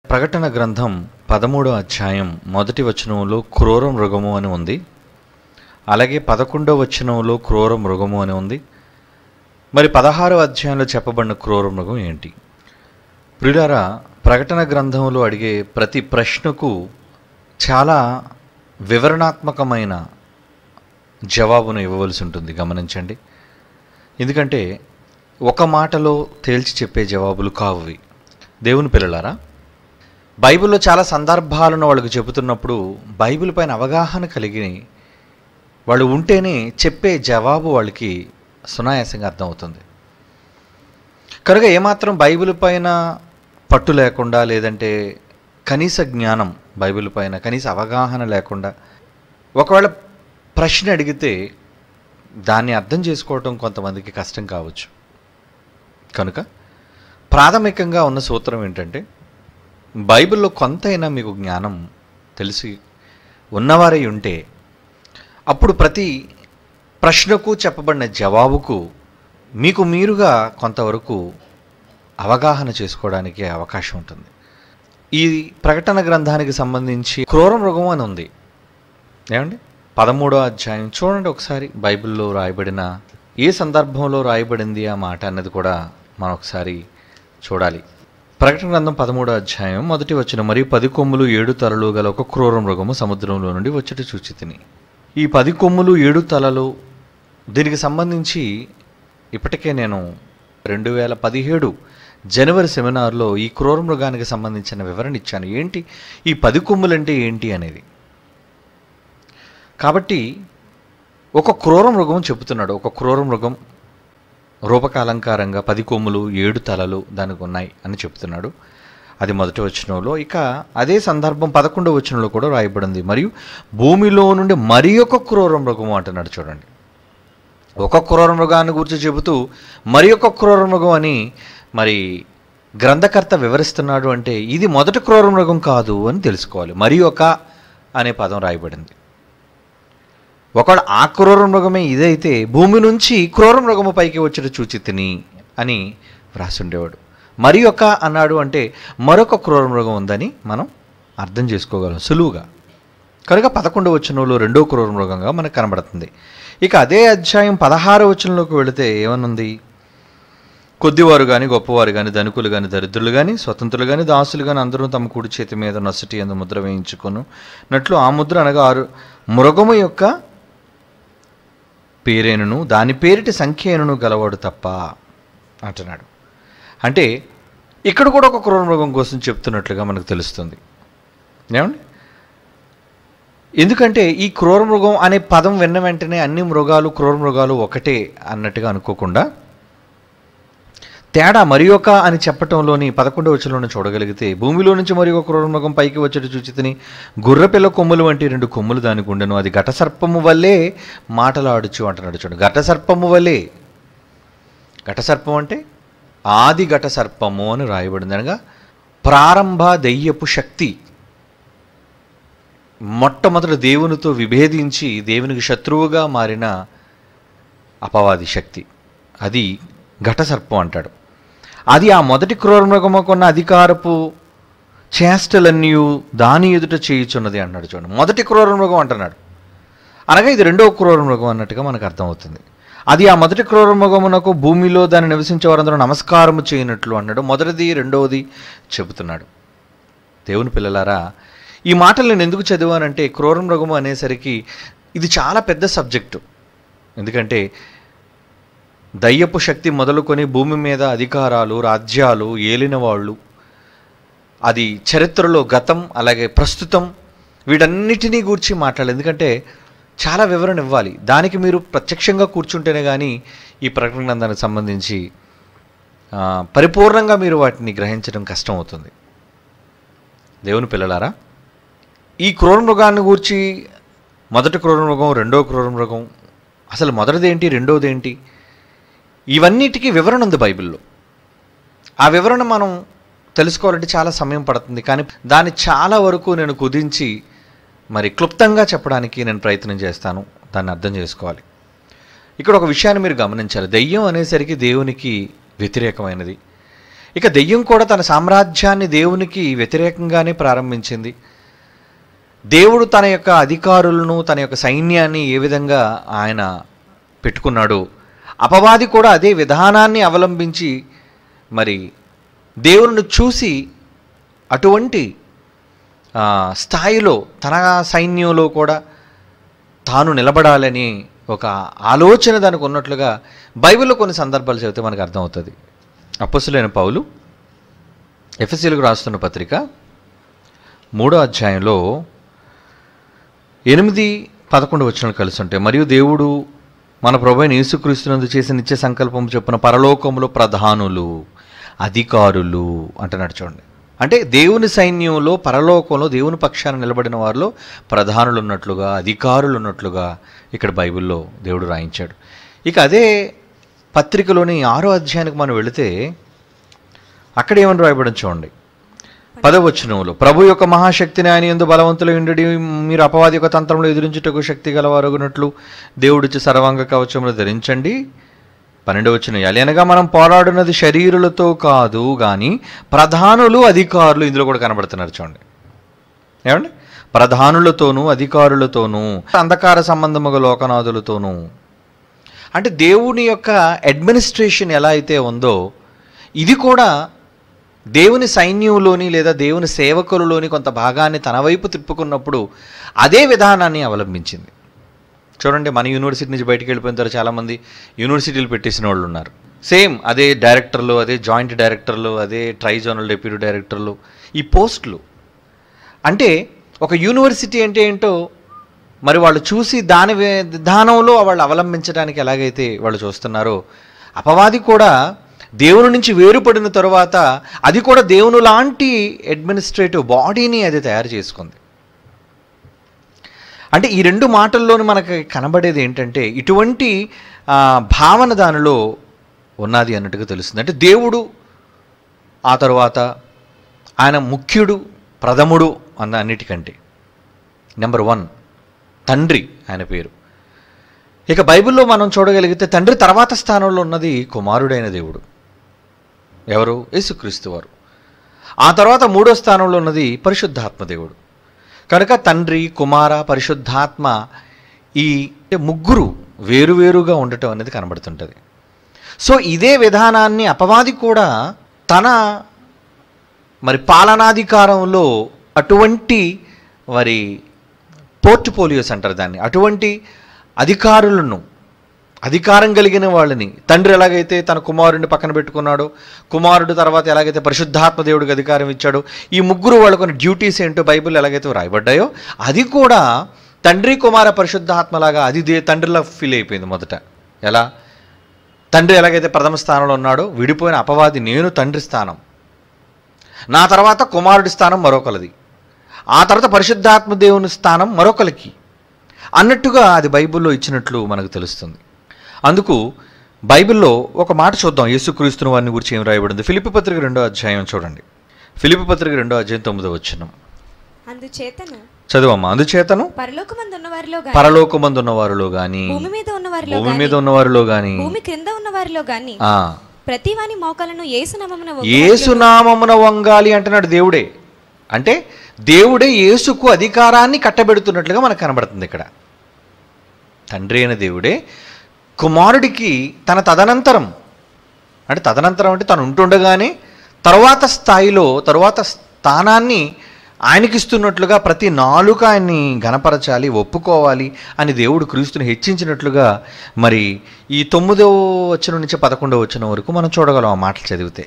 ప్రకటన గ్రంథం పదమూడో అధ్యాయం మొదటి వచనంలో క్రూర మృగము అని ఉంది అలాగే పదకొండో వచనంలో క్రూర మృగము అని ఉంది మరి పదహారో అధ్యాయంలో చెప్పబడిన క్రూర మృగం ఏంటి ప్రియులారా ప్రకటన గ్రంథంలో అడిగే ప్రతి ప్రశ్నకు చాలా వివరణాత్మకమైన జవాబును ఇవ్వవలసి ఉంటుంది గమనించండి ఎందుకంటే ఒక మాటలో తేల్చి చెప్పే జవాబులు కావువి దేవుని పిల్లలారా బైబిల్లో చాలా సందర్భాలను వాళ్ళకి చెబుతున్నప్పుడు బైబిల్ పైన అవగాహన కలిగి వాళ్ళు ఉంటేనే చెప్పే జవాబు వాళ్ళకి సునాయాసంగా అర్థమవుతుంది కనుక ఏమాత్రం బైబిల్ పైన పట్టు లేకుండా లేదంటే కనీస జ్ఞానం బైబిల్ పైన కనీస అవగాహన లేకుండా ఒకవేళ ప్రశ్న అడిగితే దాన్ని అర్థం చేసుకోవటం కొంతమందికి కష్టం కావచ్చు కనుక ప్రాథమికంగా ఉన్న సూత్రం ఏంటంటే బైబిల్లో కొంతైనా మీకు జ్ఞానం తెలిసి ఉన్నవారై ఉంటే అప్పుడు ప్రతి ప్రశ్నకు చెప్పబడిన జవాబుకు మీకు మీరుగా కొంతవరకు అవగాహన చేసుకోవడానికి అవకాశం ఉంటుంది ఈ ప్రకటన గ్రంథానికి సంబంధించి క్రూర మృగం అని ఉంది ఏమండి పదమూడో అధ్యాయం చూడండి ఒకసారి బైబిల్లో రాయబడిన ఏ సందర్భంలో రాయబడింది ఆ మాట అన్నది కూడా మనం ఒకసారి చూడాలి ప్రకటన గ్రంథం పదమూడో అధ్యాయం మొదటి వచ్చిన మరియు పది కొమ్ములు ఏడు తలలు గల ఒక క్రూర మృగము సముద్రంలో నుండి వచ్చేట చూచి తిని ఈ పది కొమ్ములు ఏడు తలలు దీనికి సంబంధించి ఇప్పటికే నేను రెండు వేల పదిహేడు జనవరి సెమినార్లో ఈ క్రూర మృగానికి సంబంధించిన వివరణ ఇచ్చాను ఏంటి ఈ పది కొమ్ములు అంటే ఏంటి అనేది కాబట్టి ఒక క్రూర మృగం చెబుతున్నాడు ఒక క్రూర మృగం రూపకాలంకారంగా పది కొమ్ములు ఏడు తలలు దానికి ఉన్నాయి అని చెప్తున్నాడు అది మొదటి వచనంలో ఇక అదే సందర్భం పదకొండవ వచనంలో కూడా రాయబడింది మరియు భూమిలో నుండి మరి ఒక క్రూర మృగం అంటున్నాడు చూడండి ఒక క్రూర మృగాన్ని గురించి చెబుతూ మరి ఒక క్రూర మృగం అని మరి గ్రంథకర్త వివరిస్తున్నాడు అంటే ఇది మొదటి క్రూర మృగం కాదు అని తెలుసుకోవాలి మరి ఒక అనే పదం రాయబడింది ఒకవేళ ఆ క్రూర మృగమే ఇదైతే భూమి నుంచి క్రూర మృగము పైకి వచ్చి చూచి తిని అని వ్రాసుండేవాడు మరి ఒక అన్నాడు అంటే మరొక క్రూర మృగం ఉందని మనం అర్థం చేసుకోగలం సులువుగా కనుక పదకొండు వచనంలో రెండో క్రూర మృగంగా మనకు కనబడుతుంది ఇక అదే అధ్యాయం పదహారు వచనంలోకి వెళితే ఏమనుంది కొద్దివారు కానీ గొప్పవారు కానీ ధనికులు కానీ దరిద్రులు కానీ స్వతంత్రులు కానీ దాసులు కానీ అందరూ తమ కుడి చేతి మీద నొసటి ఎందు ముద్ర వేయించుకున్నట్లు ఆ ముద్ర అనగా ఆరు మృగము యొక్క పేరేనును దాని పేరిటి సంఖ్యను గలవాడు తప్ప అంటున్నాడు అంటే ఇక్కడ కూడా ఒక క్రూర మృగం కోసం చెప్తున్నట్లుగా మనకు తెలుస్తుంది ఏమండి ఎందుకంటే ఈ క్రూర మృగం అనే పదం విన్న వెంటనే అన్ని మృగాలు క్రూర మృగాలు ఒకటే అన్నట్టుగా అనుకోకుండా తేడా మరి ఒక అని చెప్పటంలోని పదకొండవ వచనంలో చూడగలిగితే భూమిలో నుంచి మరి ఒక క్రూర మృగం పైకి వచ్చేటి చూచితిని గుర్రపిల్ల కొమ్ములు వంటి రెండు కొమ్ములు దానికి ఉండెను అది ఘటసర్పము వల్లే మాటలాడుచు అంటున్నాడు చూడండి ఘటసర్పము వల్లే ఘటసర్పం అంటే ఆది ఘట సర్పము అని రాయబడింది అనగా ప్రారంభ దెయ్యపు శక్తి మొట్టమొదటి దేవునితో విభేదించి దేవునికి శత్రువుగా మారిన అపవాది శక్తి అది ఘటసర్పం అంటాడు అది ఆ మొదటి క్రూరమృగముకున్న అధికారపు చేష్టలన్నీ దాని ఎదుట చేయుచున్నది అన్నాడు చూడండి మొదటి క్రూరమృగం అంటున్నాడు అనగా ఇది రెండవ క్రూరమృగం అన్నట్టుగా మనకు అర్థమవుతుంది అది ఆ మొదటి క్రూరమృగమునకు భూమిలో దాన్ని నివసించే వారందరూ నమస్కారము చేయనట్లు అన్నాడు మొదటిది రెండవది చెబుతున్నాడు దేవుని పిల్లలారా ఈ మాటలు నేను ఎందుకు చదివానంటే క్రూరమృగము అనేసరికి ఇది చాలా పెద్ద సబ్జెక్టు ఎందుకంటే దయ్యపు శక్తి మొదలుకొని భూమి మీద అధికారాలు రాజ్యాలు ఏలిన వాళ్ళు అది చరిత్రలో గతం అలాగే ప్రస్తుతం వీటన్నిటినీ గూర్చి మాట్లాడాలి ఎందుకంటే చాలా వివరణ ఇవ్వాలి దానికి మీరు ప్రత్యక్షంగా కూర్చుంటేనే కానీ ఈ ప్రకటన గ్రంథానికి సంబంధించి ఆ, పరిపూర్ణంగా మీరు వాటిని గ్రహించడం కష్టం అవుతుంది దేవుని పిల్లలారా ఈ క్రూర మృగాన్ని గూర్చి మొదటి క్రూర మృగం రెండో క్రూర మృగం అసలు మొదటిది ఏంటి రెండోది ఏంటి ఇవన్నిటికీ వివరణ ఉంది బైబిల్లో ఆ వివరణ మనం తెలుసుకోవాలంటే చాలా సమయం పడుతుంది కానీ దాన్ని చాలా వరకు నేను కుదించి మరి క్లుప్తంగా చెప్పడానికి నేను ప్రయత్నం చేస్తాను దాన్ని అర్థం చేసుకోవాలి ఇక్కడ ఒక విషయాన్ని మీరు గమనించాలి దెయ్యం అనేసరికి దేవునికి వ్యతిరేకమైనది ఇక దెయ్యం కూడా తన సామ్రాజ్యాన్ని దేవునికి వ్యతిరేకంగానే ప్రారంభించింది దేవుడు తన యొక్క అధికారులను తన యొక్క సైన్యాన్ని ఏ విధంగా ఆయన పెట్టుకున్నాడు అపవాది కూడా అదే విధానాన్ని అవలంబించి మరి దేవుని చూసి అటువంటి ఆ, స్థాయిలో తన సైన్యంలో కూడా తాను నిలబడాలని ఒక ఆలోచన దానికి ఉన్నట్లుగా బైబిల్లో కొన్ని సందర్భాలు చెబితే మనకు అర్థమవుతుంది అప్పసులైన పౌలు ఎఫ్ఎస్సీలకు రాస్తున్న పత్రిక మూడో అధ్యాయంలో ఎనిమిది పదకొండు వచనాలు కలిసి ఉంటాయి మరియు దేవుడు మన ప్రభు యేసుక్రీస్తునందు చేసిన నిత్య సంకల్పం చొప్పున పరలోకములో ప్రధానులు అధికారులు అంటున్నాడు చూడండి అంటే దేవుని సైన్యంలో పరలోకంలో దేవుని పక్షాన నిలబడిన వారిలో ప్రధానులు ఉన్నట్లుగా అధికారులు ఉన్నట్లుగా ఇక్కడ బైబిల్లో దేవుడు రాయించాడు ఇక అదే పత్రికలోని ఆరో అధ్యాయానికి మనం వెళితే అక్కడ ఏమని రాయబడి చూడండి పదవచనంలో ప్రభు యొక్క మహాశక్తిని ఆయన ఎందు బలవంతులు ఉండడి మీరు అపవాది యొక్క తంత్రంలో ఎదురించుటకు శక్తి గలవారగునట్లు దేవుడిచ్చి సర్వాంగ కవచములు ధరించండి పన్నెండు వచ్చిన అనగా మనం పోరాడున్నది శరీరులతో కాదు కానీ ప్రధానులు అధికారులు ఇందులో కూడా కనబడుతున్నారు చూడండి ఏమండి ప్రధానులతోనూ అధికారులతోనూ అంధకార సంబంధముగా లోకనాథులతోనూ అంటే దేవుని యొక్క అడ్మినిస్ట్రేషన్ ఎలా అయితే ఉందో ఇది కూడా దేవుని సైన్యంలోని లేదా దేవుని సేవకులలోని కొంత భాగాన్ని తన వైపు తిప్పుకున్నప్పుడు అదే విధానాన్ని అవలంబించింది చూడండి మన యూనివర్సిటీ నుంచి బయటికి వెళ్ళిపోయిన తర్వాత చాలామంది యూనివర్సిటీలు పెట్టేసిన వాళ్ళు ఉన్నారు సేమ్ అదే డైరెక్టర్లు అదే జాయింట్ డైరెక్టర్లు అదే ట్రై జోనల్ డెప్యూటీ డైరెక్టర్లు ఈ పోస్టులు అంటే ఒక యూనివర్సిటీ అంటే ఏంటో మరి వాళ్ళు చూసి దాని వే- విధానంలో వాళ్ళు అవలంబించడానికి ఎలాగైతే వాళ్ళు చూస్తున్నారో అపవాది కూడా దేవుని నుంచి వేరుపడిన తరువాత అది కూడా దేవుని లాంటి అడ్మినిస్ట్రేటివ్ బాడీని అది తయారు చేసుకుంది అంటే ఈ రెండు మాటల్లోనూ మనకి కనబడేది ఏంటంటే ఇటువంటి ఆ, భావన దానిలో ఉన్నది అన్నట్టుగా తెలుస్తుంది అంటే దేవుడు ఆ తరువాత ఆయన ముఖ్యుడు ప్రథముడు అన్న అన్నిటికంటే నెంబర్ వన్ తండ్రి ఆయన పేరు ఇక బైబిల్లో మనం చూడగలిగితే తండ్రి తర్వాత స్థానంలో ఉన్నది కుమారుడైన దేవుడు ఎవరు యేసుక్రీస్తు వారు ఆ తర్వాత మూడో స్థానంలో ఉన్నది పరిశుద్ధాత్మ దేవుడు కనుక తండ్రి కుమార పరిశుద్ధాత్మ ఈ ముగ్గురు వేరువేరుగా ఉండటం అనేది కనబడుతుంటుంది సో ఇదే విధానాన్ని అపవాది కూడా తన మరి పాలనాధికారంలో అటువంటి మరి పోర్ట్ఫోలియోస్ అంటారు దాన్ని అటువంటి అధికారులను అధికారం కలిగిన వాళ్ళని తండ్రి ఎలాగైతే తన కుమారుడిని పక్కన పెట్టుకున్నాడో కుమారుడు తర్వాత ఎలాగైతే పరిశుద్ధాత్మ దేవుడికి అధికారం ఇచ్చాడో ఈ ముగ్గురు వాళ్ళ కొన్ని డ్యూటీస్ ఏంటో బైబిల్ ఎలాగైతే రాయబడ్డాయో అది కూడా తండ్రి కుమార పరిశుద్ధాత్మలాగా అది దే తండ్రిలా ఫీల్ అయిపోయింది మొదట ఎలా తండ్రి ఎలాగైతే ప్రథమ స్థానంలో ఉన్నాడో విడిపోయిన అపవాది నేను తండ్రి స్థానం నా తర్వాత కుమారుడి స్థానం మరొకరిది ఆ తర్వాత పరిశుద్ధాత్మ దేవుని స్థానం మరొకరికి అన్నట్టుగా అది బైబిల్లో ఇచ్చినట్లు మనకు తెలుస్తుంది అందుకు బైబిల్లో ఒక మాట చూద్దాం యేసుక్రీస్తుని వారిని గురించి ఏం రాయబడింది ఫిలిపి పత్రిక రెండో అధ్యాయం చూడండి ఫిలిపి పత్రిక రెండో అధ్యాయం తొమ్మిదో వచ్చిన అందుచేతను చదువమ్మా అందుచేతను పరలోకమందు ఉన్న వారిలో గాని పరలోకమందు ఉన్న వారిలో గాని భూమి మీద ఉన్న వారిలో భూమి గాని మీద ఉన్న వారిలో గాని భూమి క్రింద ఉన్న వారిలో గాని ఆ ప్రతి వాని మోకాలను ఏసునామమున ఏసునామమున వంగాలి అంటున్నాడు దేవుడే అంటే దేవుడే యేసుకు అధికారాన్ని కట్టబెడుతున్నట్లుగా మనకు కనబడుతుంది ఇక్కడ తండ్రి అయిన దేవుడే కుమారుడికి తన తదనంతరం అంటే తదనంతరం అంటే తను ఉంటుండగానే తరువాత స్థాయిలో తరువాత స్థానాన్ని ఆయనకి ఇస్తున్నట్లుగా ప్రతి నాలుక ఆయన్ని గణపరచాలి ఒప్పుకోవాలి అని దేవుడు క్రీస్తుని హెచ్చించినట్లుగా మరి ఈ తొమ్మిదవ వచనం నుంచి పదకొండవ వచనం వరకు మనం చూడగలం ఆ మాటలు చదివితే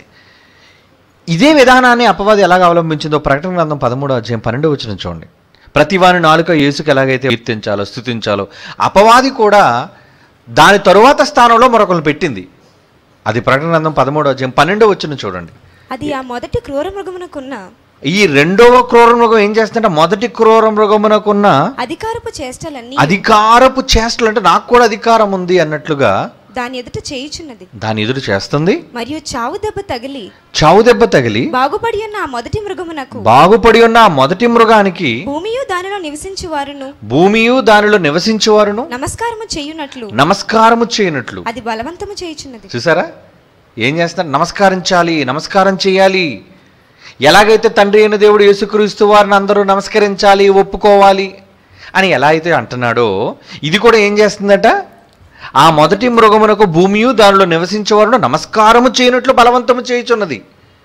ఇదే విధానాన్ని అపవాది ఎలాగ అవలంబించిందో ప్రకటన గ్రంథం పదమూడో అధ్యాయం పన్నెండవ వచనం చూడండి ప్రతి వాని నాలుక యేసుకు ఎలాగైతే కీర్తించాలో స్థుతించాలో అపవాది కూడా దాని తరువాత స్థానంలో మరొకరు పెట్టింది అది ప్రకటన గ్రంథం పదమూడో అధ్యాయం పన్నెండవ వచనం చూడండి అది ఆ మొదటి క్రూర మృగమునకున్న ఈ రెండవ క్రూర మృగం ఏం చేస్తుంటే మొదటి క్రూర మృగమునకున్న అధికారపు చేష్టలన్నీ అధికారపు చేష్టలు అంటే నాకు కూడా అధికారం ఉంది అన్నట్లుగా దాని ఎదుట చేయుచున్నది దాని ఎదురు చేస్తుంది మరియు చావు దెబ్బ తగిలి చావు దెబ్బ తగిలి బాగుపడి ఉన్న ఆ మొదటి మృగమునకు బాగుపడి ఉన్న ఆ మొదటి మృగానికి భూమియు దానిలో నివసించు వారును భూమియు దానిలో నివసించేవారును నమస్కారము చేయునట్లు నమస్కారము చేయనట్లు అది బలవంతము చేయుచున్నది చూసారా ఏం చేస్తున్నారు నమస్కరించాలి నమస్కారం చేయాలి ఎలాగైతే తండ్రి అయిన దేవుడు యేసుక్రీస్తు వారిని అందరూ నమస్కరించాలి ఒప్పుకోవాలి అని ఎలా అయితే అంటున్నాడో ఇది కూడా ఏం చేస్తుందట ఆ మొదటి మృగమునకు భూమియు దానిలో నివసించేవారు నమస్కారము చేయనట్లు బలవంతము చేయుచున్నది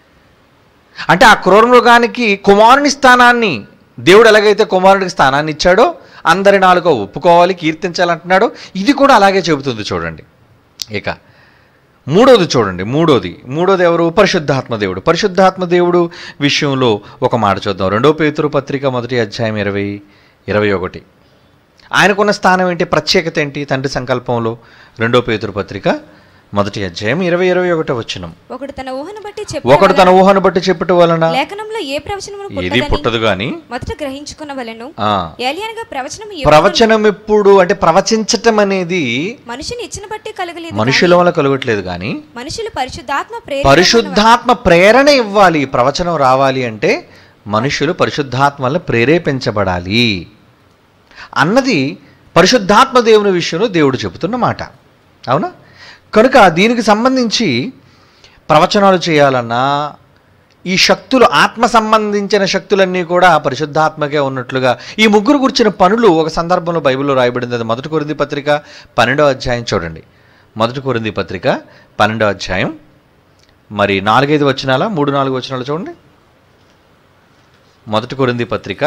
అంటే ఆ క్రూర మృగానికి కుమారుని స్థానాన్ని దేవుడు ఎలాగైతే కుమారుడికి స్థానాన్ని ఇచ్చాడో అందరి నాలుగో ఒప్పుకోవాలి కీర్తించాలంటున్నాడో ఇది కూడా అలాగే చెబుతుంది చూడండి ఇక మూడోది చూడండి మూడోది మూడోది ఎవరు పరిశుద్ధాత్మ దేవుడు పరిశుద్ధాత్మ దేవుడు విషయంలో ఒక మాట చూద్దాం రెండో పేతురు పత్రిక మొదటి అధ్యాయం ఇరవై ఇరవై ఒకటి ఆయనకున్న స్థానం ఏంటి ప్రత్యేకత ఏంటి తండ్రి సంకల్పంలో రెండో పేతురు పత్రిక మొదటి అధ్యాయం ఇరవై ఇరవై ఒకటో వచ్చినం ఒకడు తన ఊహను బట్టి ఒకడు తన ఊహను బట్టి చెప్పుట వలన లేఖనంలో ఏ ప్రవచనమును ఇది పుట్టదని పుట్టదు గాని మొదట గ్రహించుకున్న వలెను ఆ, ఏలియనగా ప్రవచనం ప్రవచనం ఎప్పుడు అంటే ప్రవచించటం అనేది మనిషిని ఇచ్చిన బట్టి కలగలేదు మనుషుల వల్ల కలగట్లేదు కానీ మనుషులు పరిశుద్ధాత్మ ప్రేరణ పరిశుద్ధాత్మ ప్రేరణ ఇవ్వాలి ప్రవచనం రావాలి అంటే మనుషులు పరిశుద్ధాత్మ వల్ల ప్రేరేపించబడాలి అన్నది పరిశుద్ధాత్మ దేవుని విషయంలో దేవుడు చెబుతున్న మాట అవునా కనుక దీనికి సంబంధించి ప్రవచనాలు చేయాలన్నా ఈ శక్తులు ఆత్మ సంబంధించిన శక్తులన్నీ కూడా పరిశుద్ధాత్మకే ఉన్నట్లుగా ఈ ముగ్గురు గురించిన పనులు ఒక సందర్భంలో బైబిల్లో రాయబడింది అది మొదటి కొరింది పత్రిక పన్నెండో అధ్యాయం చూడండి మొదటి కొరింది పత్రిక పన్నెండో అధ్యాయం మరి నాలుగైదు వచనాల మూడు నాలుగు వచనాలు చూడండి మొదటి కొరింది పత్రిక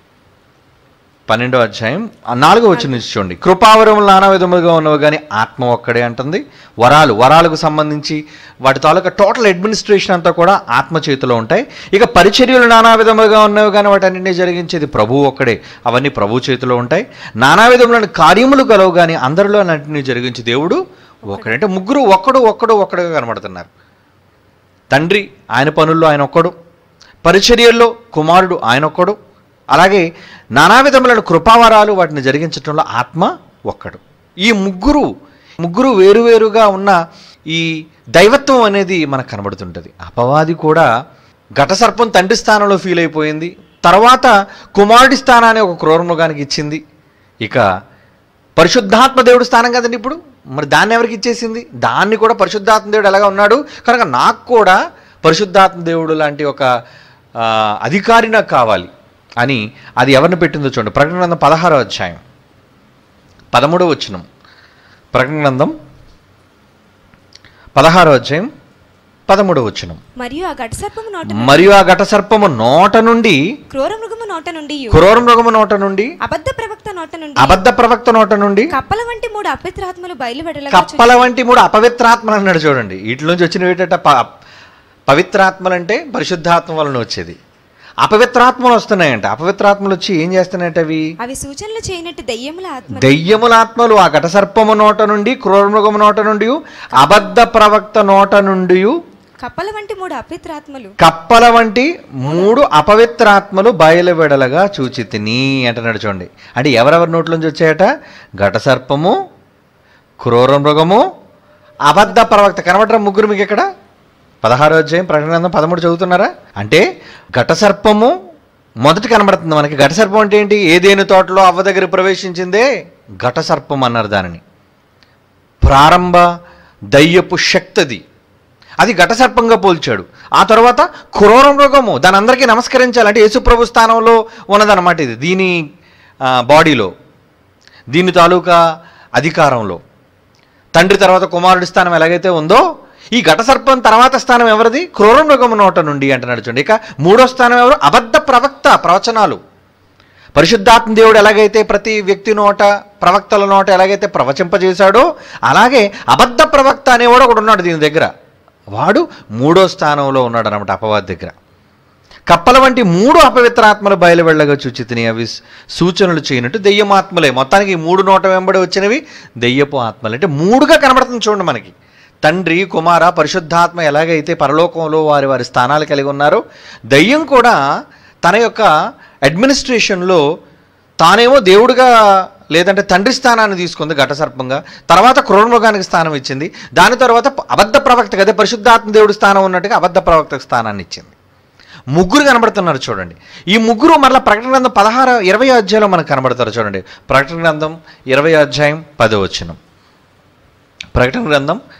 పన్నెండో అధ్యాయం ఆ నాలుగో వచ్చిన నుంచి చూడండి కృపావరములు నానా విధములుగా ఉన్నవి కానీ ఆత్మ ఒక్కడే అంటుంది వరాలు వరాలకు సంబంధించి వాటి తాలూకా టోటల్ అడ్మినిస్ట్రేషన్ అంతా కూడా ఆత్మ చేతిలో ఉంటాయి ఇక పరిచర్యలు నానా విధములుగా ఉన్నవి కానీ వాటన్నింటినీ జరిగించేది ప్రభువు ఒక్కడే అవన్నీ ప్రభు చేతిలో ఉంటాయి నానా విధములైన కార్యములు కలవు కానీ అందరిలో అన్నింటినీ జరిగించి దేవుడు ఒక్కడే అంటే ముగ్గురు ఒక్కడు ఒక్కడు ఒక్కడుగా కనబడుతున్నారు తండ్రి ఆయన పనుల్లో ఆయన ఒక్కడు పరిచర్యల్లో కుమారుడు ఆయన ఒక్కడు అలాగే నానా విధములైన కృపావరాలు వాటిని జరిగించడంలో ఆత్మ ఒక్కడు ఈ ముగ్గురు ముగ్గురు వేరువేరుగా ఉన్న ఈ దైవత్వం అనేది మనకు కనబడుతుంటుంది అపవాది కూడా ఘటసర్పం తండ్రి స్థానంలో ఫీల్ అయిపోయింది తర్వాత కుమారుడి స్థానాన్ని ఒక క్రూరమృగానికి ఇచ్చింది ఇక పరిశుద్ధాత్మ దేవుడు స్థానం కదండి ఇప్పుడు మరి దాన్ని ఎవరికి ఇచ్చేసింది దాన్ని కూడా పరిశుద్ధాత్మ దేవుడు ఎలాగా ఉన్నాడు కనుక నాకు కూడా పరిశుద్ధాత్మ దేవుడు లాంటి ఒక ఆ, అధికారి నాకు కావాలి అని అది ఎవరిని పెట్టిందో చూడండి ప్రకటన గ్రంథం పదహారో అధ్యాయం పదమూడవ వచ్చినం ప్రకటన గ్రంథం పదహారో అధ్యాయం పదమూడవ వచ్చినం మరియు ఆ ఘట సర్పము నోట మరియు ఆ ఘట సర్పము నోట నుండి క్రూర మృగము నోట నుండి క్రూర మృగము నోట నుండి అబద్ధ ప్రవక్త నోట నుండి అబద్ధ ప్రవక్త నోట నుండి కప్పల వంటి మూడు అపవిత్రాత్మలు బయలువెడలగా కప్పల వంటి మూడు అపవిత్రాత్మలు అన్నాడు చూడండి వీటి నుంచి వచ్చినవి ఏంటంటే ప పవిత్రాత్మలు అంటే పరిశుద్ధాత్మ వలన వచ్చేది అపవిత్రాత్మలు వస్తున్నాయంట అపవిత్రాత్మలు వచ్చి ఏం చేస్తున్నాయంటే అవి అవి సూచనలు చేయనట్టు దయ్యముల ఆత్మ దెయ్యముల ఆత్మలు ఆ ఘటసర్పము నోట నుండి క్రూరమృగము నోట నుండి అబద్ధ ప్రవక్త నోట నుండి కప్పల వంటి మూడు అపవిత్రాత్మలు కప్పల వంటి మూడు అపవిత్రాత్మలు బయలువెడలగా చూచి తిని అంటున్నాడు చూడండి అంటే ఎవరెవరి నోట్లోంచి వచ్చాయట ఘటసర్పము క్రూర మృగము అబద్ధ ప్రవక్త కనబడరా ముగ్గురు మీకు ఇక్కడ పదహారో అధ్యాయం ప్రకటన గ్రంథం పదమూడు చదువుతున్నారా అంటే ఘటసర్పము మొదటి కనబడుతుంది మనకి ఘటసర్పం అంటే ఏంటి ఏదేను తోటలో అవ్వ దగ్గర ప్రవేశించిందే ఘటసర్పం అన్నారు దానిని ప్రారంభ దయ్యపు శక్తిది అది ఘటసర్పంగా పోల్చాడు ఆ తర్వాత క్రూర మృగము దాని అందరికీ నమస్కరించాలి అంటే యేసుప్రభు స్థానంలో ఉన్నదన్నమాట ఇది దీని ఆ, బాడీలో దీని తాలూకా అధికారంలో తండ్రి తర్వాత కుమారుడి స్థానం ఎలాగైతే ఉందో ఈ ఘటసర్పం తర్వాత స్థానం ఎవరిది క్రూర మృగము నోట నుండి అంటున్నాడు చూడండి ఇక మూడో స్థానం ఎవరు అబద్ధ ప్రవక్త ప్రవచనాలు పరిశుద్ధాత్మ దేవుడు ఎలాగైతే ప్రతి వ్యక్తి నోట ప్రవక్తల నోట ఎలాగైతే ప్రవచింపజేశాడో అలాగే అబద్ధ ప్రవక్త అనేవాడు ఒకడు ఉన్నాడు దీని దగ్గర వాడు మూడో స్థానంలో ఉన్నాడు అనమాట అపవాది దగ్గర కప్పల వంటి మూడు అపవిత్రాత్మలు బయలువెళ్ళగా చూచి తిని అవి సూచనలు చేయనట్టు దెయ్యమాత్మలే మొత్తానికి ఈ మూడు నోట వెంబడి వచ్చినవి దెయ్యపు ఆత్మలు అంటే మూడుగా కనబడుతుంది చూడండి మనకి తండ్రి కుమార పరిశుద్ధాత్మ ఎలాగైతే పరలోకంలో వారి వారి స్థానాలు కలిగి ఉన్నారో దయ్యం కూడా తన యొక్క అడ్మినిస్ట్రేషన్లో తానేమో దేవుడిగా లేదంటే తండ్రి స్థానాన్ని తీసుకుంది ఘటసర్పంగా తర్వాత క్రూరమృగానికి స్థానం ఇచ్చింది దాని తర్వాత అబద్ధ ప్రవక్త అదే పరిశుద్ధాత్మ దేవుడి స్థానం ఉన్నట్టుగా అబద్ధ ప్రవక్తకు స్థానాన్ని ఇచ్చింది ముగ్గురు కనబడుతున్నారు చూడండి ఈ ముగ్గురు మరలా ప్రకటన గ్రంథం పదహారు ఇరవై అధ్యాయంలో మనకు కనబడతారు చూడండి ప్రకటన గ్రంథం ఇరవై అధ్యాయం పదో వచనం ప్రకటన గ్రంథం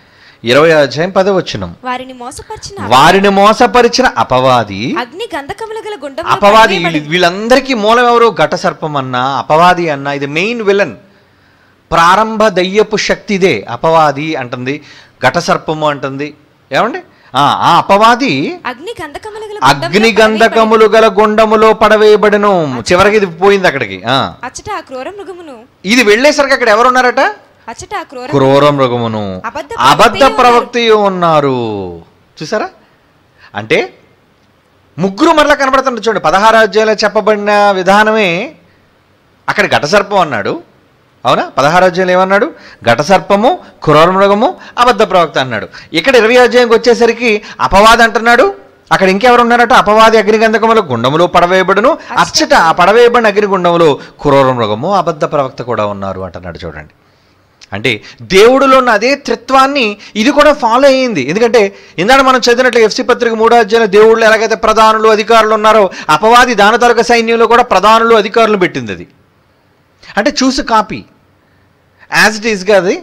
ఇరవై అధ్యాయం పదవచనం వారిని మోసపరిచిన వారిని మోసపరిచిన అపవాది అగ్ని గంధకముల గల గుండం అపవాది వీళ్ళ- వీళ్ళందరికీ మూలం ఎవరు ఘట సర్పం అన్న అపవాది అన్న ఇది మెయిన్ విలన్ ప్రారంభ దయ్యపు శక్తి ఇదే అపవాది అంటుంది ఘట సర్పము అంటుంది ఏమండి ఆ ఆ అపవాది అగ్ని గంధకముల గల అగ్ని గంధకములు గల గుండములో పడవేయబడను చివరికి ఇది పోయింది అక్కడికి ఆ అచ్చట ఆ క్రూర మృగమును ఇది వెళ్ళేసరికి అక్కడ ఎవరున్నారట అచ్చట ఆ క్రూర క్రూర మృగమును అబద్ధ అబద్ధ ప్రవక్తయు ఉన్నారు చూసారా అంటే ముగ్గురు మరలా కనబడుతున్నారు చూడండి పదహారు అధ్యాయంలో చెప్పబడిన విధానమే అక్కడ ఘటసర్పం అన్నాడు అవునా పదహారు అధ్యాయులు ఏమన్నాడు ఘటసర్పము క్రూర మృగము అబద్ధ ప్రవక్త అన్నాడు ఇక్కడ ఇరవై అధ్యాయంకి వచ్చేసరికి అపవాది అంటున్నాడు అక్కడ ఇంకెవరు ఉన్నారట అపవాది అగ్నిగంధకములు గుండములో పడవేయబడును అచ్చట ఆ పడవేయబడిన అగ్నిగుండములో క్రూర మృగము అబద్ధ ప్రవక్త కూడా ఉన్నారు అంటున్నాడు చూడండి అంటే దేవుడిలో ఉన్న అదే త్రిత్వాన్ని ఇది కూడా ఫాలో అయ్యింది ఎందుకంటే ఇందాక మనం చదివినట్లు ఎఫ్సి పత్రిక మూడో అధ్యాయంలో దేవుళ్ళు ఎలాగైతే ప్రధానులు అధికారులు ఉన్నారో అపవాది దానతరక సైన్యంలో కూడా ప్రధానులు అధికారులు పెట్టింది అది అంటే చూసి కాపీ యాజ్ ఇట్ ఈస్గా అది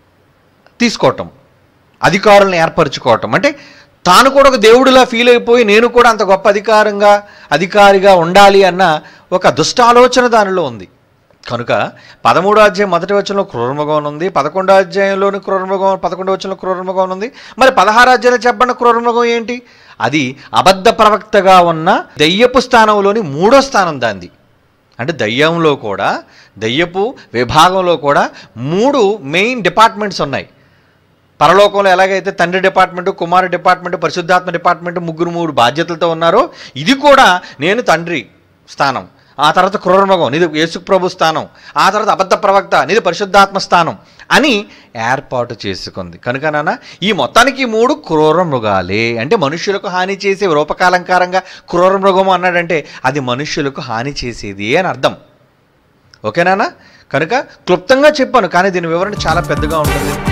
తీసుకోవటం అధికారులను ఏర్పరచుకోవటం అంటే తాను కూడా ఒక దేవుడిలా ఫీల్ అయిపోయి నేను కూడా అంత గొప్ప అధికారంగా అధికారిగా ఉండాలి అన్న ఒక దుష్టాలోచన దానిలో ఉంది కనుక పదమూడో అధ్యాయం మొదటి వచనంలో క్రూరమృగం ఉంది పదకొండో అధ్యాయంలోని క్రూరమృగం పదకొండో వచనంలో క్రూరమృగం ఉంది మరి పదహారు అధ్యాయంలో చెప్పబడిన క్రూరమృగం ఏంటి అది అబద్ధ ప్రవక్తగా ఉన్న దయ్యపు స్థానంలోని మూడో స్థానం దాంది అంటే దయ్యంలో కూడా దయ్యపు విభాగంలో కూడా మూడు మెయిన్ డిపార్ట్మెంట్స్ ఉన్నాయి పరలోకంలో ఎలాగైతే తండ్రి డిపార్ట్మెంట్ కుమారు డిపార్ట్మెంట్ పరిశుద్ధాత్మ డిపార్ట్మెంట్ ముగ్గురు మూడు బాధ్యతలతో ఉన్నారో ఇది కూడా నేను తండ్రి స్థానం ఆ తర్వాత క్రూరమృగం నీది యేసు ప్రభు స్థానం ఆ తర్వాత అబద్ధ ప్రవక్త నీది పరిశుద్ధాత్మ స్థానం అని ఏర్పాటు చేసుకుంది కనుక నాన్న ఈ మొత్తానికి ఈ మూడు క్రూర మృగాలే అంటే మనుష్యులకు హాని చేసే రూపకాలంకారంగా క్రూర మృగము అన్నాడంటే అది మనుష్యులకు హాని చేసేది అని అర్థం ఓకేనా కనుక క్లుప్తంగా చెప్పాను కానీ దీని వివరణ చాలా పెద్దగా ఉంటుంది